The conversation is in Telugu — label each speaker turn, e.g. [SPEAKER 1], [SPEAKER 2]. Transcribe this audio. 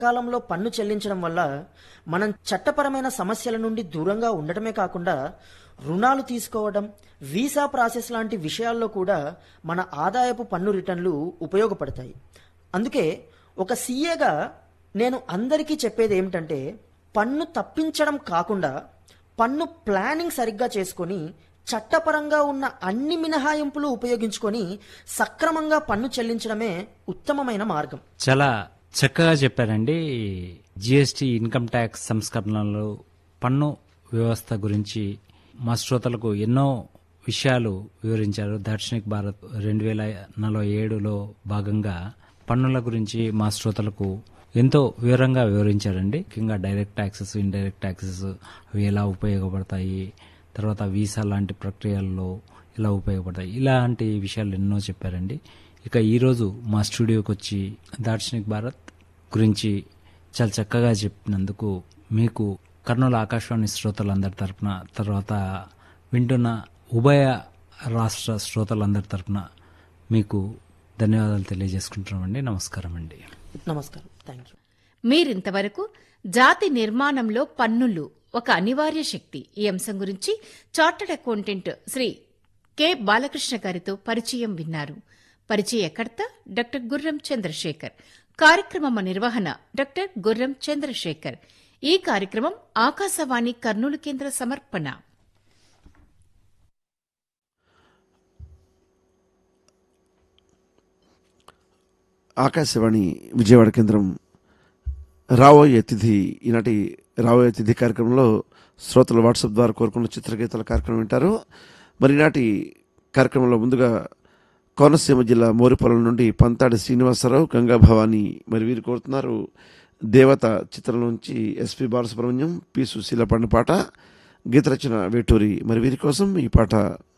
[SPEAKER 1] కాలంలో పన్ను చెల్లించడం వల్ల మనం చట్టపరమైన సమస్యల నుండి దూరంగా ఉండటమే కాకుండా రుణాలు తీసుకోవడం వీసా ప్రాసెస్ లాంటి విషయాల్లో కూడా మన ఆదాయపు పన్ను రిటర్న్లు ఉపయోగపడతాయి అందుకే ఒక సీఏగా నేను అందరికీ చెప్పేది ఏమిటంటే పన్ను తప్పించడం కాకుండా పన్ను ప్లానింగ్ సరిగ్గా చేసుకొని చట్టపరంగా ఉన్న అన్ని మినహాయింపులు ఉపయోగించుకొని సక్రమంగా పన్ను చెల్లించడమే ఉత్తమమైన మార్గం
[SPEAKER 2] చాలా చక్కగా చెప్పారండి జిఎస్టి ఇన్కమ్ ట్యాక్స్ సంస్కరణలు పన్ను వ్యవస్థ గురించి మా శ్రోతలకు ఎన్నో విషయాలు వివరించారు దార్శనిక్ భారత్ రెండు వేల నలభై ఏడులో భాగంగా పన్నుల గురించి మా శ్రోతలకు ఎంతో వివరంగా వివరించారండి ముఖ్యంగా డైరెక్ట్ ట్యాక్సెస్ ఇండైరెక్ట్ ట్యాక్సెస్ అవి ఎలా ఉపయోగపడతాయి తర్వాత వీసా లాంటి ప్రక్రియల్లో ఎలా ఉపయోగపడతాయి ఇలాంటి విషయాలు ఎన్నో చెప్పారండి ఇక ఈరోజు మా స్టూడియోకి వచ్చి దార్శనిక్ భారత్ గురించి చాలా చక్కగా చెప్పినందుకు మీకు కర్నూలు ఆకాశవాణి శ్రోతలందరి తరపున తర్వాత వింటున్న ఉభయ రాష్ట్ర శ్రోతలందరి తరపున మీకు ధన్యవాదాలు తెలియజేసుకుంటున్నామండి నమస్కారం అండి
[SPEAKER 1] నమస్కారం థ్యాంక్ యూ
[SPEAKER 3] మీరింతవరకు జాతి నిర్మాణంలో పన్నులు ఒక అనివార్య శక్తి ఈ అంశం గురించి chartered accountant Shri K Balakrishna గారితో పరిచయం విన్నారు పరిచయకర్త డాక్టర్ గుర్రం చంద్రశేఖర్ కార్యక్రమం నిర్వహణ డాక్టర్ గుర్రం చంద్రశేఖర్ ఈ కార్యక్రమం ఆకాశవాణి కర్నూలు కేంద్ర సమర్పణ
[SPEAKER 4] ఆకాశవాణి విజయవాడ కేంద్రం రాబోయే తిథి ఈనాటి రాబోయే తిథి కార్యక్రమంలో శ్రోతలు వాట్సాప్ ద్వారా కోరుకున్న చిత్రగీతాల కార్యక్రమం వింటారు మరి ఈనాటి కార్యక్రమంలో ముందుగా కోనసీమ జిల్లా మోరిపొలం నుండి పంతాడి శ్రీనివాసరావు గంగా భవాని మరి వీరు కోరుతున్నారు దేవత చిత్రం నుంచి ఎస్పి బాలసుబ్రహ్మణ్యం పి సుశీల పాడిన పాట గీత రచన వేటూరి మరి వీరి కోసం ఈ పాట